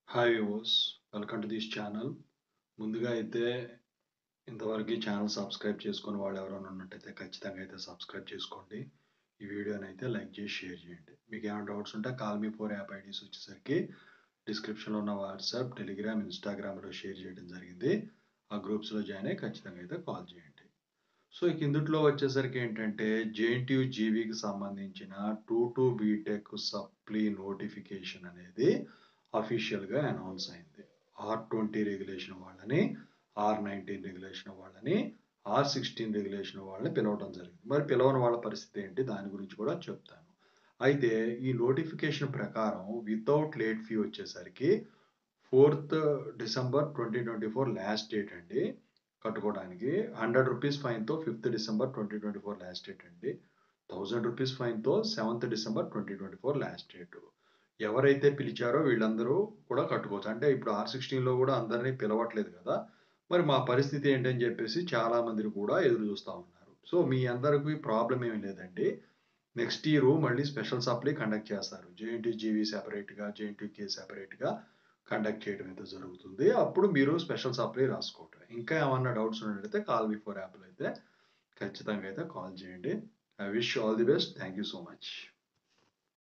hi viewers welcome to this channel ముందుగా అయితే ఇంతవరకు ఈ ఛానల్ సబ్స్క్రైబ్ చేసుకుని వాళ్ళు ఎవరైనా ఉన్నట్టయితే ఖచ్చితంగా అయితే సబ్స్క్రైబ్ చేసుకోండి ఈ వీడియోని అయితే లైక్ చేసి షేర్ చేయండి మీకు ఏమైనా డౌట్స్ ఉంటే call me for app IDs వచ్చేసరికి డిస్క్రిప్షన్లో ఉన్న వాట్సాప్ టెలిగ్రామ్ ఇన్స్టాగ్రామ్లో షేర్ చేయడం జరిగింది ఆ గ్రూప్స్లో జాయిన్ అయ్యి ఖచ్చితంగా అయితే కాల్ చేయండి సో ఈ కిందుట్లో వచ్చేసరికి ఏంటంటే జేఎన్టీయూ జీవీకి సంబంధించిన two two BTech supply notification అనేది అఫీషియల్గా అనౌన్స్ అయింది ఆర్ ట్వంటీ రెగ్యులేషన్ వాళ్ళని ఆర్ నైన్టీన్ రెగ్యులేషన్ వాళ్ళని ఆర్ సిక్స్టీన్ రెగ్యులేషన్ వాళ్ళని పిలవడం జరిగింది మరి పిలవని వాళ్ళ పరిస్థితి ఏంటి దాని గురించి కూడా చెప్తాను అయితే ఈ నోటిఫికేషన్ ప్రకారం వితౌట్ లేట్ ఫీ వచ్చేసరికి fourth December twenty twenty four last date అండి కట్టుకోవడానికి హండ్రెడ్ రూపీస్ ఫైన్తో fifth December twenty twenty four last date అండి థౌజండ్ రూపీస్ ఫైన్తో seventh December twenty twenty four last date ఎవరైతే పిలిచారో వీళ్ళందరూ కూడా కట్టుకోవచ్చు అంటే ఇప్పుడు ఆర్ సిక్స్టీన్లో కూడా అందరినీ పిలవట్లేదు కదా మరి మా పరిస్థితి ఏంటని చెప్పేసి చాలా మంది కూడా ఎదురు చూస్తూ ఉన్నారు సో మీ అందరికీ ప్రాబ్లం ఏమీ లేదండి నెక్స్ట్ ఇయర్ మళ్ళీ స్పెషల్ సప్లై కండక్ట్ చేస్తారు జేఎన్టీ జీవీ సెపరేట్గా జేఎన్టీ కే సెపరేట్గా కండక్ట్ చేయడం అయితే జరుగుతుంది అప్పుడు మీరు స్పెషల్ సప్లై రాసుకోవటం ఇంకా ఏమన్నా డౌట్స్ ఉన్నట్లయితే కాల్ బిఫోర్ యాప్లో అయితే ఖచ్చితంగా అయితే కాల్ చేయండి I wish all the best thank you so much